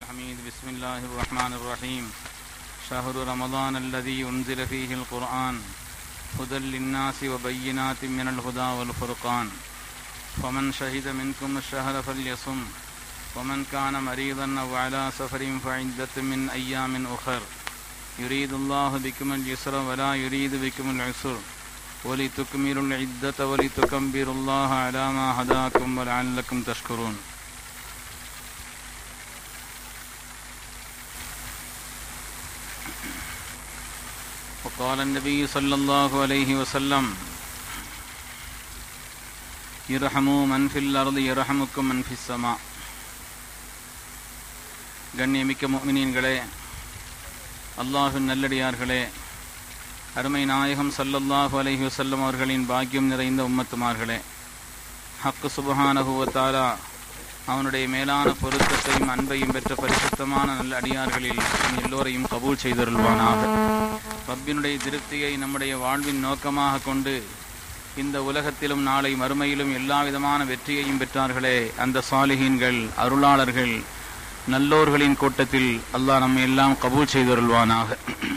الحميد بسم الله الرحمن الرحيم شهر رمضان الذي أنزل فيه القرآن هدى للناس وبينات من الهدى والفرقان فمن شهد منكم الشهر فليصم ومن كان مريضا أو على سفر فعدة من أيام أخر يريد الله بكم اليسر ولا يريد بكم العسر ولتكملوا العدة ولتكبروا الله على ما هداكم ولعلكم تشكرون وقال النبي صلى الله عليه وسلم يرحموا من في الأرض يرحمكم من في السماء கண்ணியமிக்க முஃமினீன்களே அல்லாஹின் நல்லடியார்களே அருமை நாயகம் சல்லல்லாஹு அலைஹி வஸல்லம் அவர்களின் பாக்கியம் நிறைந்த உம்மத்துமார்களே ஹக்கு சுபஹானஹுவத்தாலா அவனுடைய மேலான பொருத்தத்தையும் அன்பையும் பெற்ற பரிசுத்தமான நல்ல அடியார்களில் நம் எல்லோரையும் கபூல் செய்தருள்வானாக ரப்பினுடைய திருப்தியை நம்முடைய வாழ்வின் நோக்கமாக கொண்டு இந்த உலகத்திலும் நாளை மறுமையிலும் எல்லா விதமான வெற்றியையும் பெற்றார்களே அந்த சாலிஹீன்கள் அருளாளர்கள் நல்லோர்களின் கூட்டத்தில் அல்லாஹ் நம்மை எல்லாம் கபூல் செய்தருள்வானாக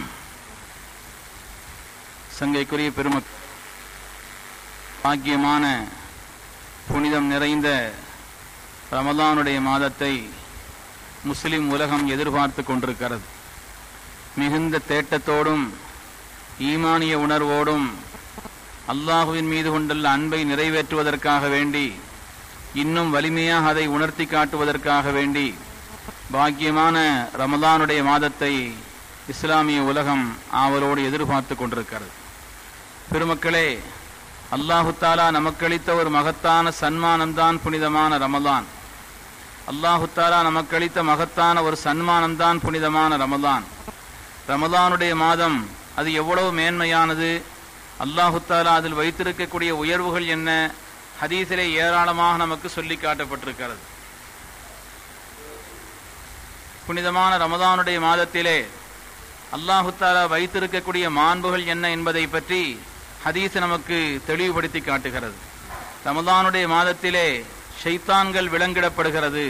சங்கைக்குரிய பெரும பாக்கியமான புனிதம் நிறைந்த ரமதானுடைய மாதத்தை முஸ்லிம் உலகம் எதிர்பார்த்து கொண்டிருக்கிறது மிகுந்த தேட்டத்தோடும் ஈமானிய உணர்வோடும் அல்லாஹுவின் மீது கொண்டுள்ள அன்பை நிறைவேற்றுவதற்காக வேண்டி இன்னும் வலிமையாக அதை உணர்த்தி காட்டுவதற்காக வேண்டி பாக்கியமான ரமதானுடைய மாதத்தை இஸ்லாமிய உலகம் ஆவலோடு எதிர்பார்த்து கொண்டிருக்கிறது பெருமக்களே அல்லாஹு தாலா நமக்களித்த ஒரு மகத்தான சன்மானம்தான் புனிதமான ரமலான் அல்லாஹு தாலா நமக்களித்த மகத்தான ஒரு சன்மானம்தான் புனிதமான ரமலான் ரமலானுடைய மாதம் அது எவ்வளவு மேன்மையானது அல்லாஹு தாலா அதில் வைத்திருக்கக்கூடிய உயர்வுகள் என்ன ஹதீஸிலே ஏராளமாக நமக்கு சொல்லி காட்டப்பட்டிருக்கிறது புனிதமான ரமதானுடைய மாதத்திலே அல்லாஹு தாலா வைத்திருக்கக்கூடிய மாண்புகள் என்ன என்பதை பற்றி ஹதீஸ் நமக்கு தெளிவுபடுத்தி காட்டுகிறது ரமதானுடைய மாதத்திலே ஷைத்தான்கள் விலங்கிடப்படுகிறது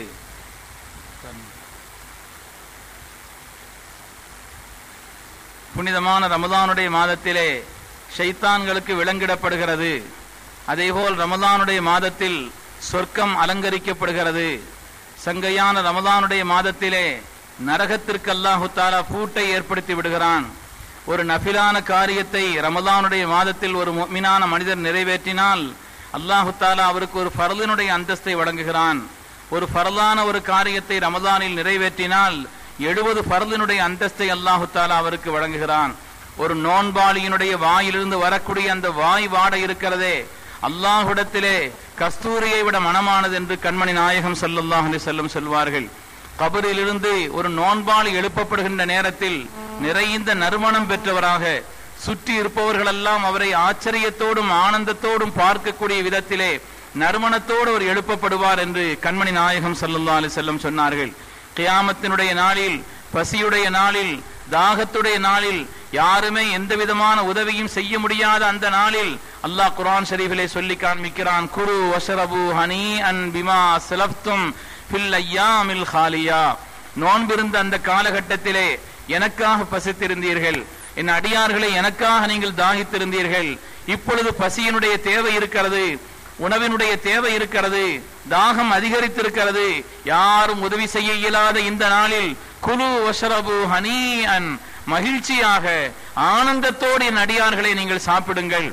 புனிதமான ரமதானுடைய மாதத்திலே ஷைத்தான்களுக்கு விலங்கிடப்படுகிறது அதேபோல் ரமதானுடைய மாதத்தில் சொர்க்கம் அலங்கரிக்கப்படுகிறது சங்கையான ரமதானுடைய மாதத்திலே நரகத்திற்கு அல்லாஹு தாலா பூட்டை ஏற்படுத்தி விடுகிறான் ஒரு நபிலான காரியத்தை ரமதானுடைய மாதத்தில் ஒரு மீனான மனிதர் நிறைவேற்றினால் அல்லாஹு தாலா அவருக்கு ஒரு பரலினுடைய அந்தஸ்தை வழங்குகிறான் ஒரு பரலான ஒரு காரியத்தை ரமதானில் நிறைவேற்றினால் எழுபது பரலினுடைய அந்தஸ்தை அல்லாஹு தாலா அவருக்கு வழங்குகிறான் ஒரு நோன்பாளியினுடைய வாயிலிருந்து வரக்கூடிய அந்த வாய் வாட இருக்கிறதே அல்லாஹுடத்திலே கஸ்தூரியை விட மனமானது என்று கண்மணி நாயகம் சல்லல்லாஹ் அலி செல்லம் சொல்வார்கள் கபரிலிருந்து ஒரு நோன்பாளி எழுப்பப்படுகின்ற நேரத்தில் நிறைந்த நறுமணம் பெற்றவராக சுற்றி இருப்பவர்களெல்லாம் அவரை ஆச்சரியத்தோடும் ஆனந்தத்தோடும் பார்க்கக்கூடிய விதத்திலே நறுமணத்தோடு அவர் எழுப்பப்படுவார் என்று கண்மணி நாயகம் சல்லல்லா அலி செல்லம் சொன்னார்கள் கியாமத்தினுடைய நாளில் பசியுடைய நாளில் தாகத்துடைய நாளில் யாருமே எந்த விதமான உதவியும் செய்ய முடியாத அந்த நாளில் அல்லாஹ் குரான் ஷரீஃபிலே சொல்லி காண்பிக்கிறான் குரு வஷரபு ஹனி அன் பிமா சிலப்தும் பில் ஐயாமில் ஹாலியா நோன்பிருந்த அந்த காலகட்டத்திலே எனக்காக பசித்திருந்தீர்கள் என் அடியார்களை எனக்காக நீங்கள் தாகித்திருந்தீர்கள் இப்பொழுது பசியினுடைய தேவை இருக்கிறது உணவினுடைய தேவை இருக்கிறது தாகம் அதிகரித்திருக்கிறது யாரும் உதவி செய்ய இயலாத இந்த நாளில் குலு வஷரபு ஹனி அன் மகிழ்ச்சியாக ஆனந்தத்தோடு என் அடியார்களை நீங்கள் சாப்பிடுங்கள்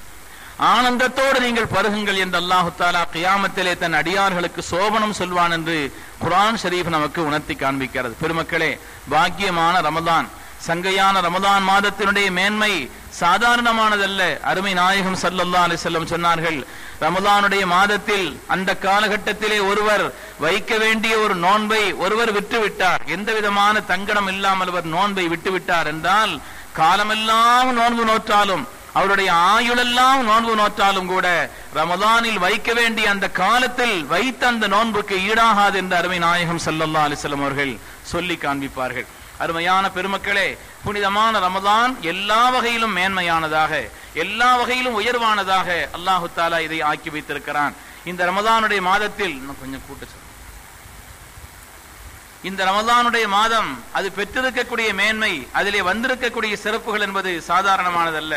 ஆனந்தத்தோடு நீங்கள் பருகுங்கள் என்று அல்லாஹு தாலா கியாமத்திலே தன் அடியார்களுக்கு சோபனம் சொல்வான் என்று குரான் ஷரீஃப் நமக்கு உணர்த்தி காண்பிக்கிறது பெருமக்களே பாக்கியமான ரமதான் சங்கையான ரமதான் மாதத்தினுடைய மேன்மை சாதாரணமானதல்ல அருமை நாயகம் சல்லல்லா அலி செல்லம் சொன்னார்கள் ரமதானுடைய மாதத்தில் அந்த காலகட்டத்திலே ஒருவர் வைக்க வேண்டிய ஒரு நோன்பை ஒருவர் விட்டுவிட்டார் எந்த விதமான தங்கடம் இல்லாமல் அவர் நோன்பை விட்டுவிட்டார் என்றால் காலமெல்லாம் நோன்பு நோற்றாலும் அவருடைய ஆயுளெல்லாம் நோன்பு நோற்றாலும் கூட ரமதானில் வைக்க வேண்டிய அந்த காலத்தில் வைத்த அந்த நோன்புக்கு ஈடாகாது என்று அருமை நாயகம் சல்லல்லா அலிசல்லம் அவர்கள் சொல்லி காண்பிப்பார்கள் அருமையான பெருமக்களே புனிதமான ரமதான் எல்லா வகையிலும் மேன்மையானதாக எல்லா வகையிலும் உயர்வானதாக அல்லாஹு தாலா இதை ஆக்கி வைத்திருக்கிறான் இந்த ரமதானுடைய மாதத்தில் இன்னும் கொஞ்சம் கூட்ட இந்த ரமலானுடைய மாதம் அது பெற்றிருக்கக்கூடிய மேன்மை அதிலே வந்திருக்கக்கூடிய சிறப்புகள் என்பது சாதாரணமானதல்ல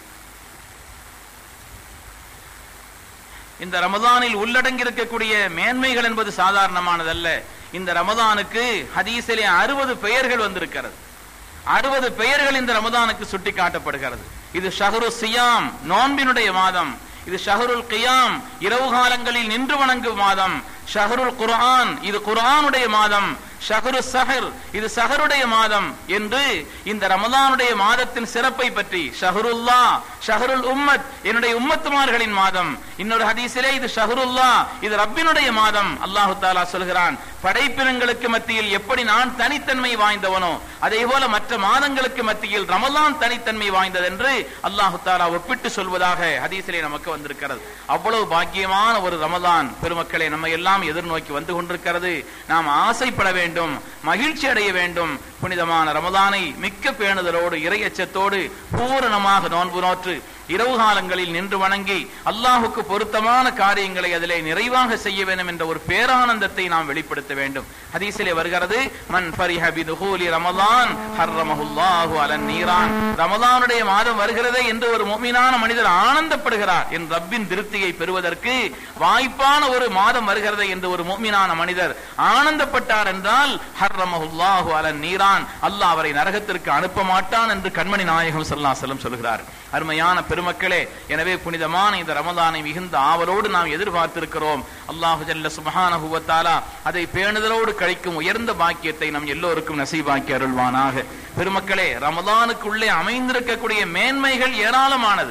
இந்த ரமதானில் உள்ளடங்கி இருக்கக்கூடிய மேன்மைகள் என்பது சாதாரணமானதல்ல இந்த ரமதானுக்கு ஹதீஸிலே அறுபது பெயர்கள் வந்திருக்கிறது அறுபது பெயர்கள் இந்த ரமதானுக்கு சுட்டி காட்டப்படுகிறது இது ஷஹரு சியாம் நோன்பினுடைய மாதம் இது ஷஹருல் கியாம் இரவு காலங்களில் நின்று வணங்கும் மாதம் ஷஹருல் குர்ஆன் இது குர்ஆனுடைய மாதம் ஷஹரு சஹர் இது சஹருடைய மாதம் என்று இந்த ரமதானுடைய மாதத்தின் சிறப்பை பற்றி ஷஹருல்லா ஷஹருல் உம்மத் என்னுடைய உம்மத்துமார்களின் மாதம் இன்னொரு ஹதீஸிலே இது ஷஹருல்லா இது ரப்பினுடைய மாதம் அல்லாஹு தாலா சொல்கிறான் படைப்பினங்களுக்கு மத்தியில் எப்படி நான் தனித்தன்மை வாய்ந்தவனோ அதே போல மற்ற மாதங்களுக்கு மத்தியில் ரமலான் தனித்தன்மை வாய்ந்தது என்று அல்லாஹு தாலா ஒப்பிட்டு சொல்வதாக ஹதீஸிலே நமக்கு வந்திருக்கிறது அவ்வளவு பாக்கியமான ஒரு ரமலான் பெருமக்களை நம்ம எல்லாம் எதிர்நோக்கி வந்து கொண்டிருக்கிறது நாம் ஆசைப்பட வேண்டும் மகிழ்ச்சி அடைய வேண்டும் புனிதமான ரமதானை மிக்க பேணுதலோடு இறையச்சத்தோடு பூரணமாக நோன்பு நோற்று இரவு காலங்களில் நின்று வணங்கி அல்லாஹுக்கு பொருத்தமான காரியங்களை அதிலே நிறைவாக செய்ய வேண்டும் என்ற ஒரு பேரானந்தத்தை நாம் வெளிப்படுத்த வேண்டும் ஹதீஸிலே வருகிறது மன் ஃபரிஹ பிதுஹூலி ரமலான் ஹர்ரமஹுல்லாஹு அலன் நீரான் ரமலானுடைய மாதம் வருகிறதே என்று ஒரு முஃமினான மனிதர் ஆனந்தப்படுகிறார் என் ரப்பின் திருப்தியை பெறுவதற்கு வாய்ப்பான ஒரு மாதம் வருகிறதே என்று ஒரு முஃமினான மனிதர் ஆனந்தப்பட்டார் என்றால் ஹர்ரமஹுல்லாஹு அலன் நீரான் அல்லாஹ் அவரை நரகத்திற்கு அனுப்ப மாட்டான் என்று கண்மணி நாயகம் ஸல்லல்லாஹு அலைஹி வஸல்லம் சொல்கிறார் அருமையான பெருமக்களே எனவே புனிதமான இந்த ரமதானை மிகுந்த ஆவலோடு நாம் எதிர்பார்த்திருக்கிறோம் அல்லாஹு ஜல்ல சுப்ஹானஹு வ தஆலா அதை பேணுதலோடு கழிக்கும் உயர்ந்த பாக்கியத்தை நம் எல்லோருக்கும் நசீபாக்கி அருள்வானாக பெருமக்களே ரமதானுக்குள்ளே அமைந்திருக்கக்கூடிய மேன்மைகள் ஏராளமானது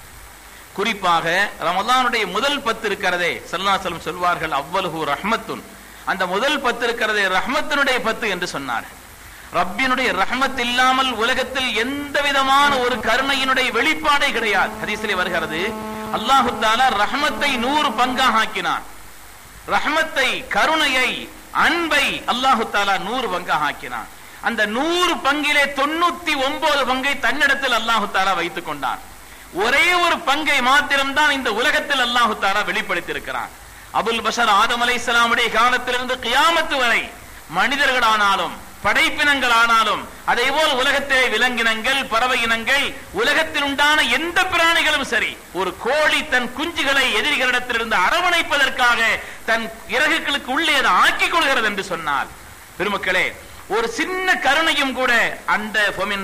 குறிப்பாக ரமதானுடைய முதல் பத்து இருக்கிறதே சல்லாசலம் சொல்வார்கள் அவ்வளவு ரஹ்மத்துன் அந்த முதல் பத்து இருக்கிறதே ரஹ்மத்தினுடைய பத்து என்று சொன்னார்கள் ரப்பினுடைய ரஹ்மத் இல்லாமல் உலகத்தில் எந்த விதமான ஒரு கருணையினுடைய வெளிப்பாடே கிடையாது ஹதீஸிலே வருகிறது அல்லாஹு தாலா ரஹ்மத்தை நூறு பங்காக ஆக்கினான் ரஹ்மத்தை கருணையை அன்பை அல்லாஹு தாலா நூறு பங்காக ஆக்கினான் அந்த நூறு பங்கிலே தொண்ணூத்தி ஒன்பது பங்கை தன்னிடத்தில் அல்லாஹு தாலா வைத்துக் கொண்டான் ஒரே ஒரு பங்கை மாத்திரம்தான் இந்த உலகத்தில் அல்லாஹு தாலா வெளிப்படுத்தியிருக்கிறான் அபுல் பஷர் ஆதம் அலை இஸ்லாமுடைய காலத்திலிருந்து கியாமத்து வரை மனிதர்களானாலும் படைப்பினங்கள் ஆனாலும் அதே போல் உலகத்திலே விலங்கினங்கள் பறவை இனங்கள் உலகத்தில் உண்டான எந்த பிராணிகளும் சரி ஒரு கோழி தன் குஞ்சுகளை எதிரிகளிடத்திலிருந்து அரவணைப்பதற்காக தன் இறகுகளுக்கு உள்ளே அதை ஆக்கிக் கொள்கிறது என்று சொன்னார் பெருமக்களே ஒரு சின்ன கருணையும் கூட அந்த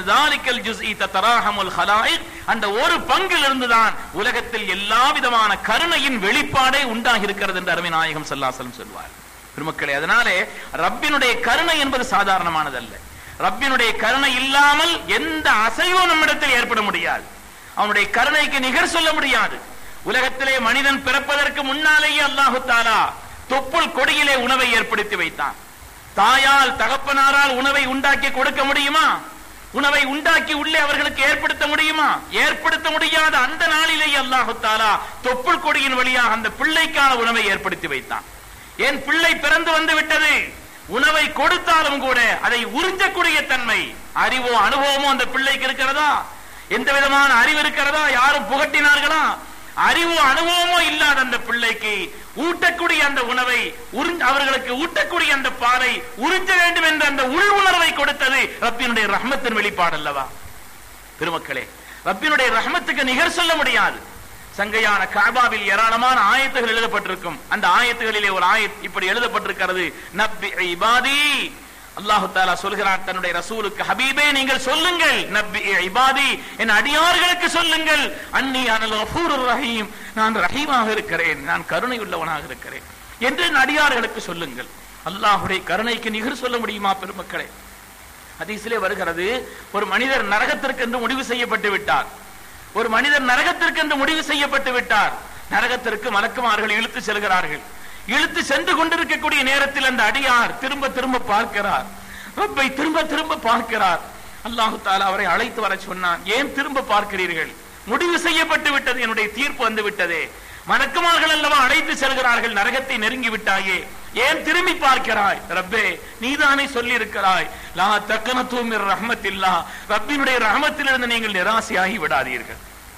அந்த ஒரு பங்கில் இருந்துதான் உலகத்தில் எல்லா விதமான கருணையின் வெளிப்பாடே உண்டாகி இருக்கிறது என்று அருமை நாயகம் சல்லாசலம் சொல்வார் பெருமக்களே அதனாலே ரப்பினுடைய கருணை என்பது சாதாரணமானதல்ல ரப்பினுடைய கருணை இல்லாமல் எந்த அசைவும் நம்மிடத்தில் ஏற்பட முடியாது அவனுடைய கருணைக்கு நிகர் சொல்ல முடியாது உலகத்திலே மனிதன் பிறப்பதற்கு முன்னாலேயே அல்லாஹு தாலா தொப்புள் கொடியிலே உணவை ஏற்படுத்தி வைத்தான் தாயால் தகப்பனாரால் உணவை உண்டாக்கி கொடுக்க முடியுமா உணவை உண்டாக்கி உள்ளே அவர்களுக்கு ஏற்படுத்த முடியுமா ஏற்படுத்த முடியாத அந்த நாளிலேயே அல்லாஹு தாலா தொப்புள் கொடியின் வழியாக அந்த பிள்ளைக்கான உணவை ஏற்படுத்தி வைத்தான் என் பிள்ளை பிறந்து வந்து விட்டது உணவை கொடுத்தாலும் கூட அதை உறிஞ்சக்கூடிய தன்மை அறிவோ அனுபவமோ அந்த பிள்ளைக்கு இருக்கிறதா எந்த விதமான அறிவு இருக்கிறதா யாரும் புகட்டினார்களா அறிவோ அனுபவமோ இல்லாத அந்த பிள்ளைக்கு ஊட்டக்கூடிய அந்த உணவை அவர்களுக்கு ஊட்டக்கூடிய அந்த பாலை உறிஞ்ச வேண்டும் என்ற அந்த உள் உணர்வை கொடுத்தது ரப்பினுடைய ரஹ்மத்தின் வெளிப்பாடு அல்லவா பெருமக்களே ரப்பினுடைய ரஹ்மத்துக்கு நிகர் சொல்ல முடியாது சங்கையான காபாவில் ஏராளமான ஆயத்துகள் எழுதப்பட்டிருக்கும் அந்த ஆயத்துகளிலே ஒரு ஆயத் இப்படி எழுதப்பட்டிருக்கிறது நப்பி இபாதி அல்லாஹு தாலா சொல்கிறான் தன்னுடைய ரசூலுக்கு ஹபீபே நீங்கள் சொல்லுங்கள் நப்பி இபாதி என் அடியார்களுக்கு சொல்லுங்கள் அன்னி அனல் கஃபூருர் ரஹீம் நான் ரஹீமாக இருக்கிறேன் நான் கருணை உள்ளவனாக இருக்கிறேன் என்று என் அடியார்களுக்கு சொல்லுங்கள் அல்லாஹுடைய கருணைக்கு நிகர் சொல்ல முடியுமா பெருமக்களே ஹதீஸிலே வருகிறது ஒரு மனிதர் நரகத்திற்கு என்று முடிவு செய்யப்பட்டு விட்டார் ஒரு மனிதர் நரகத்திற்கு என்று முடிவு செய்யப்பட்டு விட்டார் நரகத்திற்கு மலக்குமார்கள் இழுத்து செல்கிறார்கள் இழுத்து சென்று கொண்டிருக்கக்கூடிய நேரத்தில் அந்த அடியார் திரும்ப திரும்ப பார்க்கிறார் ரப்பை திரும்ப திரும்ப பார்க்கிறார் அல்லாஹு தாலா அவரை அழைத்து வர சொன்னான் ஏன் திரும்ப பார்க்கிறீர்கள் முடிவு செய்யப்பட்டு விட்டது என்னுடைய தீர்ப்பு வந்து விட்டதே மலக்குமார்கள் அல்லவா அழைத்து செல்கிறார்கள் நரகத்தை நெருங்கி விட்டாயே ஏன் திரும்பி பார்க்கிறாய் ரப்பே நீதானே சொல்லி இருக்கிறாய் லா தக்கன தூமிர் ரஹமத்தில்லா ரப்பினுடைய ரஹமத்திலிருந்து நீங்கள் நிராசையாகி விடாதீர்கள்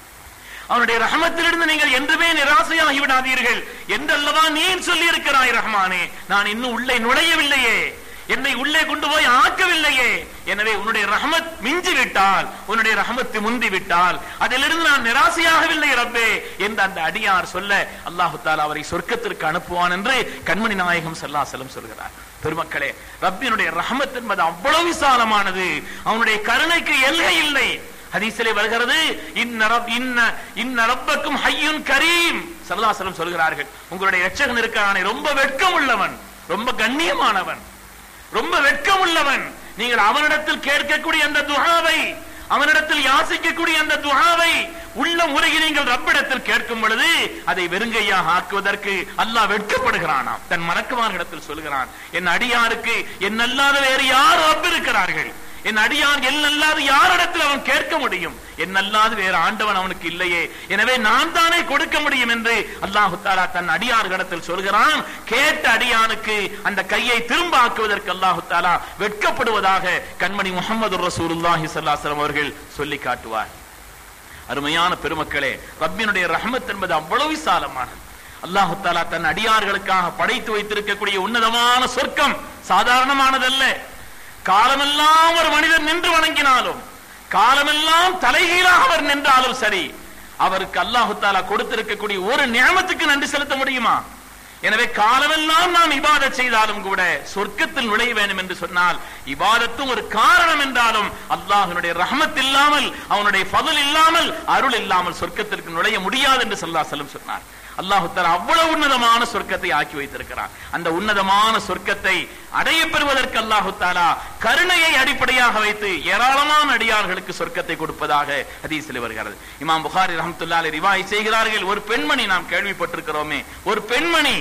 அவனுடைய ரஹமத்திலிருந்து நீங்கள் என்றுமே நிராசையாகி விடாதீர்கள் என்றல்லவா நீ சொல்லி இருக்கிறாய் ரஹ்மானே நான் இன்னும் உள்ளே நுழையவில்லையே என்னை உள்ளே கொண்டு போய் ஆக்கவில்லையே எனவே உன்னுடைய ரஹமத் மிஞ்சி விட்டால் உன்னுடைய ரஹமத்து முந்தி விட்டால் அதிலிருந்து நான் நிராசையாகவில்லை ரப்பே என்று அந்த அடியார் சொல்ல அல்லாஹு தாலா அவரை சொர்க்கத்திற்கு அனுப்புவான் என்று கண்மணி நாயகம் சல்லாசலம் சொல்கிறார் பெருமக்களே ரப்பினுடைய ரஹமத் என்பது அவ்வளவு விசாலமானது அவனுடைய கருணைக்கு எல்கை இல்லை ஹதீஸிலே வருகிறது இன்ன ரப் இன்ன இன்ன ரப்பக்கும் ஹய்யுன் கரீம் சல்லாசலம் சொல்கிறார்கள் உங்களுடைய இரட்சகன் இருக்கிறானே ரொம்ப வெட்கம் உள்ளவன் ரொம்ப கண்ணியமானவன் ரொம்ப வெட்கம் உள்ளவன் நீங்கள் அவனிடத்தில் கேட்கக்கூடிய அந்த துஹாவை அவனிடத்தில் யாசிக்கக்கூடிய அந்த துஹாவை உள்ள முறையில் நீங்கள் ரப்பிடத்தில் கேட்கும் பொழுது அதை வெறுங்கையாக ஆக்குவதற்கு அல்லாஹ் வெட்கப்படுகிறானாம் தன் மலக்குமார்களிடத்தில் சொல்கிறான் என் அடியாருக்கு என் அல்லாத வேறு யார் ரப் இருக்கிறார்கள் என் அடியான் என் அல்லாது யாரிடத்தில் அவன் கேட்க முடியும் என் அல்லாது வேறு ஆண்டவன் அவனுக்கு இல்லையே எனவே நான் தானே கொடுக்க முடியும் என்று அல்லாஹு தாலா தன் அடியார்களிடத்தில் சொல்கிறான் கேட்ட அடியானுக்கு அந்த கையை திரும்ப ஆக்குவதற்கு அல்லாஹு தாலா வெட்கப்படுவதாக கண்மணி முகமது ரசூலுல்லாஹி ஸல்லல்லாஹு அவர்கள் சொல்லி காட்டுவார் அருமையான பெருமக்களே ரப்பினுடைய ரஹமத் என்பது அவ்வளவு விசாலமானது அல்லாஹு தாலா தன் அடியார்களுக்காக படைத்து வைத்திருக்கக்கூடிய உன்னதமான சொர்க்கம் சாதாரணமானதல்ல காலமெல்லாம் ஒரு மனிதர் நின்று வணங்கினாலும் காலமெல்லாம் தலைகீழாக அவர் நின்றாலும் சரி அவருக்கு அல்லாஹு தாலா கொடுத்திருக்கக்கூடிய ஒரு நியமத்துக்கு நன்றி செலுத்த முடியுமா எனவே காலமெல்லாம் நாம் இபாதத் செய்தாலும் கூட சொர்க்கத்தில் நுழைய வேண்டும் என்று சொன்னால் இபாதத்தும் ஒரு காரணம் என்றாலும் அல்லாஹ்வினுடைய ரஹமத் இல்லாமல் அவனுடைய ஃபضல் இல்லாமல் அருள் இல்லாமல் சொர்க்கத்திற்கு நுழைய முடியாது என்று ஸல்லல்லாஹு அலைஹி வஸல்லம் சொன்னார் அல்லாஹு தஆலா அவ்வளவு உன்னதமான சொர்க்கத்தை ஆக்கி வைத்திருக்கிறான் அந்த உன்னதமான சொர்க்கத்தை அடைய பெறுவதற்கு அல்லாஹு தாலா கருணையை அடிப்படையாக வைத்து ஏராளமான அடியார்களுக்கு சொர்க்கத்தை கொடுப்பதாக ஹதீஸில் வருகிறது இமாம் புகாரி ரஹமத்துல்லா அலைஹி ரிவாய் செய்கிறார்கள் ஒரு பெண்மணி நாம் கேள்விப்பட்டிருக்கிறோமே ஒரு பெண்மணி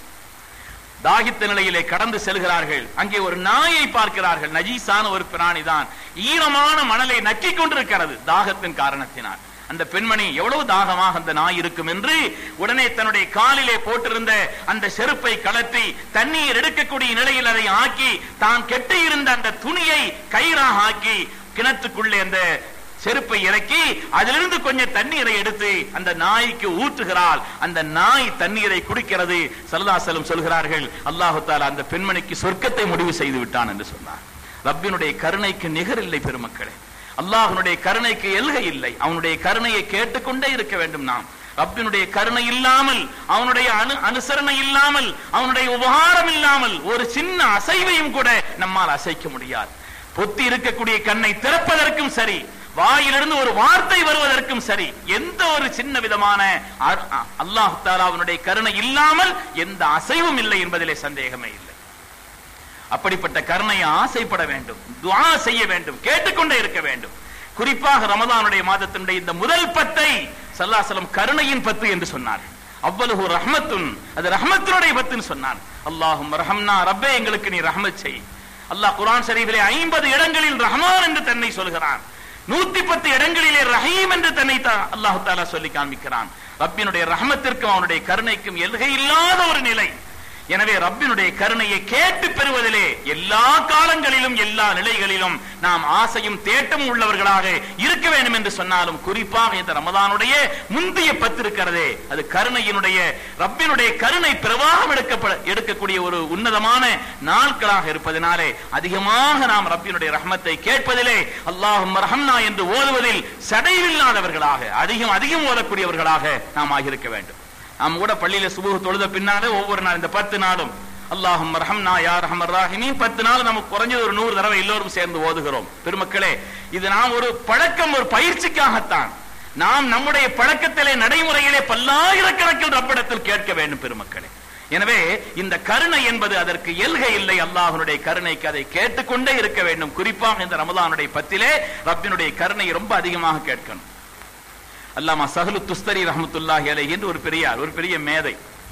தாகித்த நிலையிலே கடந்து செல்கிறார்கள் அங்கே ஒரு நாயை பார்க்கிறார்கள் நஜீஸான ஒரு பிராணி தான் ஈரமான மணலை நக்கிக் கொண்டிருக்கிறது தாகத்தின் காரணத்தினால் அந்த பெண்மணி எவ்வளவு தாகமாக அந்த நாய் இருக்கும் என்று உடனே தன்னுடைய காலிலே போட்டிருந்த அந்த செருப்பை கலத்தி தண்ணீர் எடுக்கக்கூடிய நிலையில் அதை ஆக்கி தான் கெட்டியிருந்த அந்த துணியை கயிறாக ஆக்கி கிணத்துக்குள்ளே அந்த செருப்பை இறக்கி அதிலிருந்து கொஞ்சம் தண்ணீரை எடுத்து அந்த நாய்க்கு ஊற்றுகிறாள் அந்த நாய் தண்ணீரை குடிக்கிறது சல்லல்லாஹு சொல்கிறார்கள் அல்லாஹு தாலா அந்த பெண்மணிக்கு சொர்க்கத்தை முடிவு செய்து விட்டான் என்று சொன்னார் ரப்பினுடைய கருணைக்கு நிகர் இல்லை பெருமக்களே அல்லாஹ்வுடைய கருணைக்கு எல்கை இல்லை அவனுடைய கருணையை கேட்டுக்கொண்டே இருக்க வேண்டும் நாம் ரப்பினுடைய கருணை இல்லாமல் அவனுடைய அனு அனுசரணை இல்லாமல் அவனுடைய உபகாரம் இல்லாமல் ஒரு சின்ன அசைவையும் கூட நம்மால் அசைக்க முடியாது பொத்தி இருக்கக்கூடிய கண்ணை திறப்பதற்கும் சரி வாயிலிருந்து ஒரு வார்த்தை வருவதற்கும் சரி எந்த ஒரு சின்ன விதமான அல்லாஹ் தாலாவினுடைய கருணை இல்லாமல் எந்த அசைவும் இல்லை என்பதிலே சந்தேகமே இல்லை அப்படிப்பட்ட கருணையை ஆசைப்பட வேண்டும் துஆ செய்ய வேண்டும் கேட்டுக்கொண்டே இருக்க வேண்டும் குறிப்பாக ரமதானுடைய மாதத்தினுடைய இந்த முதல் பத்தை சல்லாசலம் கருணையின் பத்து என்று சொன்னார் அவ்வளவு ரஹ்மத்துன் அது ரஹ்மத்தினுடைய பத்துன்னு சொன்னான் அல்லாஹும் ரஹம்னா ரப்பே எங்களுக்கு நீ ரஹ்மத் செய் அல்லாஹ் குர்ஆன் ஷரீஃபிலே ஐம்பது இடங்களில் ரஹ்மான் என்று தன்னை சொல்கிறான் நூத்தி பத்து இடங்களிலே ரஹீம் என்று தன்னை அல்லாஹு தாலா சொல்லி காண்பிக்கிறான் ரப்பினுடைய ரஹமத்திற்கும் அவனுடைய கருணைக்கும் எல்கை இல்லாத ஒரு நிலை எனவே ரப்பினுடைய கருணையை கேட்டு பெறுவதிலே எல்லா காலங்களிலும் எல்லா நிலைகளிலும் நாம் ஆசையும் தேட்டும் உள்ளவர்களாக இருக்க வேண்டும் என்று சொன்னாலும் குறிப்பாக இந்த ரமதானுடைய முந்தைய பத்து இருக்கிறதே அது கருணையினுடைய ரப்பினுடைய கருணை பிரவாகம் எடுக்கப்பட எடுக்கக்கூடிய ஒரு உன்னதமான நாட்களாக இருப்பதனாலே அதிகமாக நாம் ரப்பினுடைய ரஹமத்தை கேட்பதிலே அல்லாஹும் ரஹம்னா என்று ஓதுவதில் சடைவில்லாதவர்களாக அதிகம் அதிகம் ஓதக்கூடியவர்களாக நாம் ஆகியிருக்க வேண்டும் நாம் கூட பள்ளியில சுபுகு தொழுத பின்னாலே ஒவ்வொரு நாள் இந்த பத்து நாளும் அல்லாஹும் ரஹம்னா யா ரஹமர் ராஹிமி பத்து நாள் நமக்கு குறைஞ்சது ஒரு நூறு தடவை எல்லோரும் சேர்ந்து ஓதுகிறோம் பெருமக்களே இது நாம் ஒரு பழக்கம் ஒரு பயிற்சிக்காகத்தான் நாம் நம்முடைய பழக்கத்திலே நடைமுறையிலே பல்லாயிரக்கணக்கில் ரப்பிடத்தில் கேட்க வேண்டும் பெருமக்களே எனவே இந்த கருணை என்பது அதற்கு எல்கை இல்லை அல்லாஹனுடைய கருணைக்கு அதை கேட்டுக்கொண்டே இருக்க வேண்டும் குறிப்பாக இந்த ரமதானுடைய பத்திலே ரப்பினுடைய கருணை ரொம்ப அதிகமாக கேட்கணும் அல்லாமா சஹலு துஸ்தரி ரஹமத்துல்லாஹி அலை என்று ஒரு பெரியார் ஒரு பெரிய மேதை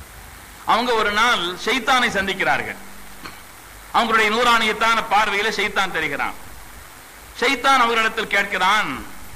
அவங்க ஒரு நாள் ஷைத்தானை சந்திக்கிறார்கள் அவங்களுடைய நூறாணியத்தான பார்வையில ஷைத்தான் தெரிகிறான் ஷைத்தான் அவர்களிடத்தில் கேட்கிறான்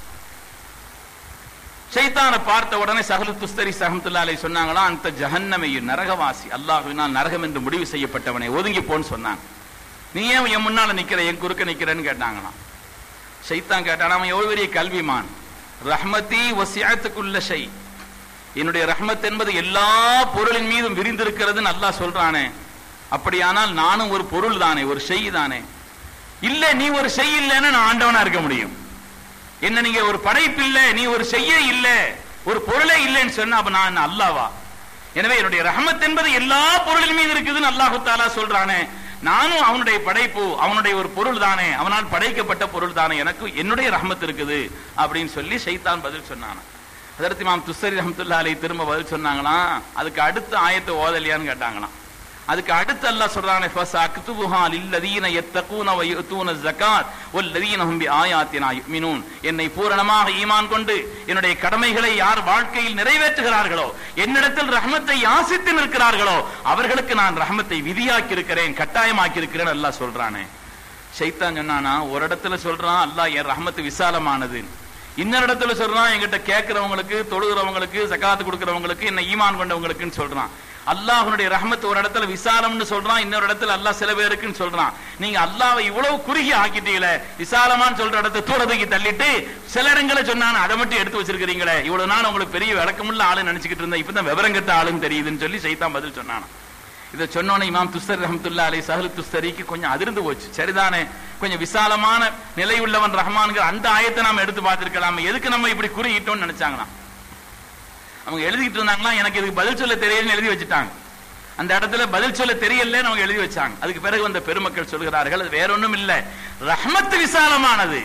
ஷைத்தானை பார்த்த உடனே சஹலு துஸ்தரி சஹமத்துல்லா அலை சொன்னாங்களா அந்த ஜஹன்னமையும் நரகவாசி அல்லாஹுவினால் நரகம் என்று முடிவு செய்யப்பட்டவனை ஒதுங்கி போன்னு சொன்னான் நீ ஏன் என் முன்னால நிக்கிற என் குறுக்க நிக்கிறேன்னு கேட்டாங்களாம் ஷைத்தான் கேட்டான் அவன் எவ்வளவு பெரிய கல்விமான் ரஹ்மதி வசியத்துக்குள்ள ஷை என்னுடைய ரஹ்மத் என்பது எல்லா பொருளின் மீதும் விரிந்திருக்கிறதுன்னு அல்லாஹ் சொல்றானே அப்படியானால் நானும் ஒரு பொருள் தானே ஒரு செய் தானே இல்ல நீ ஒரு செய் இல்லைன்னா நான் ஆண்டவனா இருக்க முடியும் என்ன நீங்க ஒரு படைப்பு இல்ல நீ ஒரு செய்ய இல்ல ஒரு பொருளே இல்லைன்னு சொன்னா அப்ப நான் என்ன அல்லாவா எனவே என்னுடைய ரஹமத் என்பது எல்லா பொருளின் மீது இருக்குதுன்னு அல்லாஹு தாலா சொல்றானே நானும் அவனுடைய படைப்பு அவனுடைய ஒரு பொருள் தானே அவனால் படைக்கப்பட்ட பொருள் தானே எனக்கு என்னுடைய ரஹமத் இருக்குது அப்படின்னு சொல்லி ஷைத்தான் பதில் சொன்னானா அதற்கு இமாம் துஸ்ஸரி ரஹமத்துல்லா அலை திரும்ப பதில் சொன்னாங்களாம் அதுக்கு அடுத்த ஆயத்தை ஓதலியான்னு கேட்டாங்களாம் அதுக்கு அடுத்து அல்லாஹ் சொல்றானே ஃபஸ் அக்துபுஹா லில்லதீன யத்தகூன வ யுத்தூன ஸகாத் வல்லதீன ஹும் பிஆயாத்தினா யுமினூன் என்னை பூரணமாக ஈமான் கொண்டு என்னுடைய கடமைகளை யார் வாழ்க்கையில் நிறைவேற்றுகிறார்களோ என்னிடத்தில் ரஹமத்தை யாசித்து நிற்கிறார்களோ அவர்களுக்கு நான் ரஹமத்தை விதியாக்கி இருக்கிறேன் கட்டாயமாக்கி இருக்கிறேன் அல்லாஹ் சொல்றானே ஷைத்தான் சொன்னானா ஒரு இடத்துல சொல்றான் அல்லாஹ் என் ரஹமத்து விசாலமானது இன்னொரு இடத்துல சொல்றான் என்கிட்ட கேட்கிறவங்களுக்கு தொழுகிறவங்களுக்கு சக்காத்து கொடுக்கிறவங்களுக்கு என்ன ஈமான் கொண்டவங்களுக்குன்னு சொல்றான் அல்லாஹ்வுடைய ரஹமத் ஒரு இடத்துல விசாலம்னு சொல்றான் இன்னொரு இடத்துல அல்லாஹ் சில பேருக்குன்னு சொல்றான் நீங்க அல்லாஹ்வை இவ்வளவு குறுகி ஆக்கிட்டீங்களே விசாலமான்னு சொல்ற இடத்தை தூரத்துக்கு தள்ளிட்டு சில இடங்களை சொன்னான் அதை மட்டும் எடுத்து வச்சிருக்கிறீங்களே இவ்வளவு நாள் உங்களுக்கு பெரிய விளக்கமுள்ள ஆளு நினைச்சுக்கிட்டு இருந்தேன் இப்பதான் விவரம் கெட்ட ஆளுன்னு தெரியுதுன்னு சொல்லி சைத்தான் பதில் சொன்னான் இதை சொன்னோன்னே இமாம் துஸ்தர் ரஹமத்துல்லா அலை சஹல் துஸ்தரிக்கு கொஞ்சம் அதிர்ந்து போச்சு சரிதானே கொஞ்சம் விசாலமான நிலை உள்ளவன் ரஹ்மான்கிற அந்த ஆயத்தை நாம எடுத்து பார்த்திருக்கலாமே எதுக்கு நம்ம இப்படி குறியிட்டோம்னு நினைச்சாங்களாம் அவங்க எழுதிட்டு இருந்தாங்களா எனக்கு இதுக்கு பதில் சொல்ல தெரியலன்னு எழுதி வச்சுட்டாங்க அந்த இடத்துல பதில் சொல்ல தெரியலன்னு அவங்க எழுதி வச்சாங்க அதுக்கு பிறகு வந்த பெருமக்கள் சொல்கிறார்கள் அது வேற ஒண்ணும் இல்ல ரஹ்மத் விசாலமானது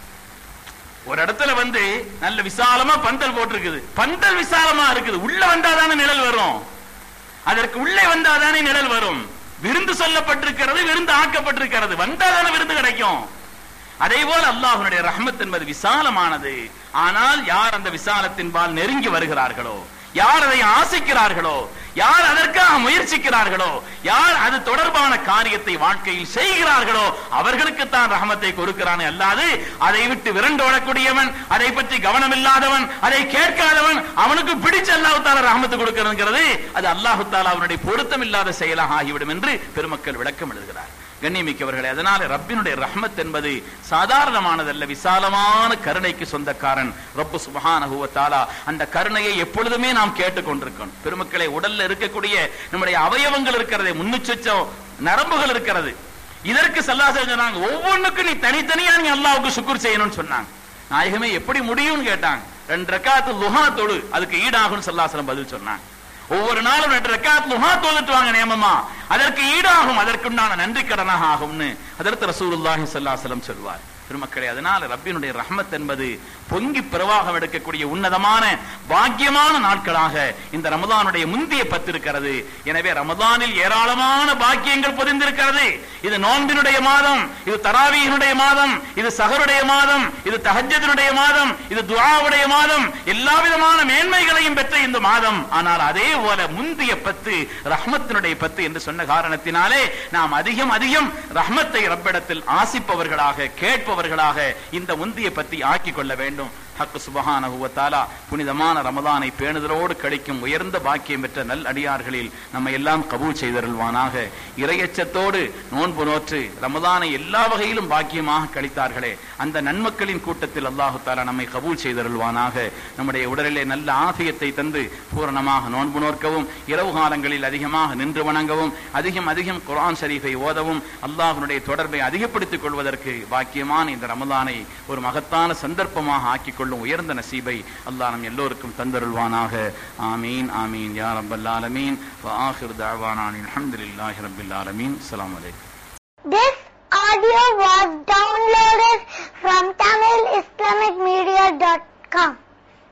ஒரு இடத்துல வந்து நல்ல விசாலமா பந்தல் போட்டிருக்குது பந்தல் விசாலமா இருக்குது உள்ள வந்தாதானே நிழல் வரும் அதற்கு உள்ளே வந்தாதானே நிழல் வரும் விருந்து சொல்லப்பட்டிருக்கிறது விருந்து ஆக்கப்பட்டிருக்கிறது வந்தாதானே விருந்து கிடைக்கும் அதே போல அல்லாஹ்வுடைய ரஹமத் என்பது விசாலமானது ஆனால் யார் அந்த விசாலத்தின் பால் நெருங்கி வருகிறார்களோ யார் அதை ஆசைக்கிறார்களோ யார் அதற்காக முயற்சிக்கிறார்களோ யார் அது தொடர்பான காரியத்தை வாழ்க்கையில் செய்கிறார்களோ அவர்களுக்கு தான் ரஹமத்தை கொடுக்கிறானே அல்லாது அதை விட்டு விரண்டோடக்கூடியவன் அதை பற்றி கவனம் இல்லாதவன் அதை கேட்காதவன் அவனுக்கு பிடிச்ச அல்லாஹு தாலா ரஹமத்து கொடுக்கிறதுங்கிறது அது அல்லாஹு தாலா அவனுடைய பொருத்தம் இல்லாத செயலாக ஆகிவிடும் என்று பெருமக்கள் விளக்கம் எழுதுகிறார் கண்ணியமிக்கவர்களே அதனால ரப்பினுடைய ரஹ்மத் என்பது சாதாரணமானதல்ல விசாலமான கருணைக்கு சொந்தக்காரன் ரப்பு சுபஹானஹு வ தஆலா அந்த கருணையை எப்பொழுதுமே நாம் கேட்டுக்கொண்டிருக்கோம் பெருமக்களே உடல்ல இருக்கக்கூடிய நம்முடைய அவயவங்கள் இருக்கிறதே முன்னுச்சம் நரம்புகள் இருக்கிறது இதற்கு சல்லாச சொன்னாங்க ஒவ்வொன்றுக்கும் நீ தனித்தனியா நீ அல்லாஹ்வுக்கு சுக்குர் செய்யணும்னு சொன்னாங்க நாயகமே எப்படி முடியும்னு கேட்டாங்க ரெண்டு ரக்காத்து லுஹா தொழு அதுக்கு ஈடாகும்னு சல்லாசலம் பதில் சொன்னாங்க ஒவ்வொரு நாளும் ரெண்டு ரக்காத் லுஹா தொழுட்டு வாங்க நியமமா அதற்கு ஈடாகும் அதற்குண்டான நன்றி கடனாக ஆகும்னு அதற்கு ரசூலுல்லாஹி ஸல்லல்லாஹு அலைஹி வஸல்லம் சொல்வார் பெருமக்களே அதனால ரப்பினுடைய ரஹ்மத் என்பது பொங்கி பிரவாகம் எடுக்கக்கூடிய உன்னதமான பாக்கியமான நாட்களாக இந்த ரமதானுடைய முந்திய பத்து இருக்கிறது எனவே ரமதானில் ஏராளமான பாக்கியங்கள் பொதிந்திருக்கிறது இது நோன்பினுடைய மாதம் இது தராவியினுடைய மாதம் இது சஹருடைய மாதம் இது தஹஜத்தினுடைய மாதம் இது துஆவுடைய மாதம் எல்லா விதமான மேன்மைகளையும் பெற்ற இந்த மாதம் ஆனால் அதே போல முந்திய பத்து ரஹ்மத்தினுடைய பத்து என்று சொன்ன காரணத்தினாலே நாம் அதிகம் அதிகம் ரஹ்மத்தை ரப்பிடத்தில் ஆசிப்பவர்களாக கேட்பவர்களாக இந்த முந்திய பத்தி ஆக்கிக் கொள்ள வேண்டும் ஹக்கு சுபஹானஹு வ தஆலா புனிதமான ரமதானை பேணுதலோடு கழிக்கும் உயர்ந்த பாக்கியம் பெற்ற நல் அடியார்களில் நம்ம எல்லாம் கபூல் செய்தருள்வானாக இரையச்சத்தோடு நோன்பு நோற்று ரமதானை எல்லா வகையிலும் பாக்கியமாக கழித்தார்களே அந்த நன்மக்களின் கூட்டத்தில் அல்லாஹு தாலா நம்மை கபூல் செய்தருள்வானாக நம்முடைய உடலிலே நல்ல ஆசியத்தை தந்து பூரணமாக நோன்பு நோற்கவும் இரவு காலங்களில் அதிகமாக நின்று வணங்கவும் அதிகம் அதிகம் குர்ஆன் ஷரீஃபை ஓதவும் அல்லாஹ்வுடைய தொடர்பை அதிகப்படுத்திக் கொள்வதற்கு பாக்கியமான இந்த ரமதானை ஒரு மகத்தான சந்தர்ப்பமாக ஆக்கிக் கொள்ளும் உயர்ந்த நசீபை அல்லாஹ் நம் எல்லோருக்கும் தந்தருள்வானாக ஆமீன் ஆமீன் யா ரப்பல் ஆலமீன் வ ஆஹிர் தஅவானா அல்ஹம்துலில்லாஹி ரப்பில் ஆலமீன் அஸ்ஸலாமு அலைக்கும் This audio was downloaded from TamilIslamicMedia.com.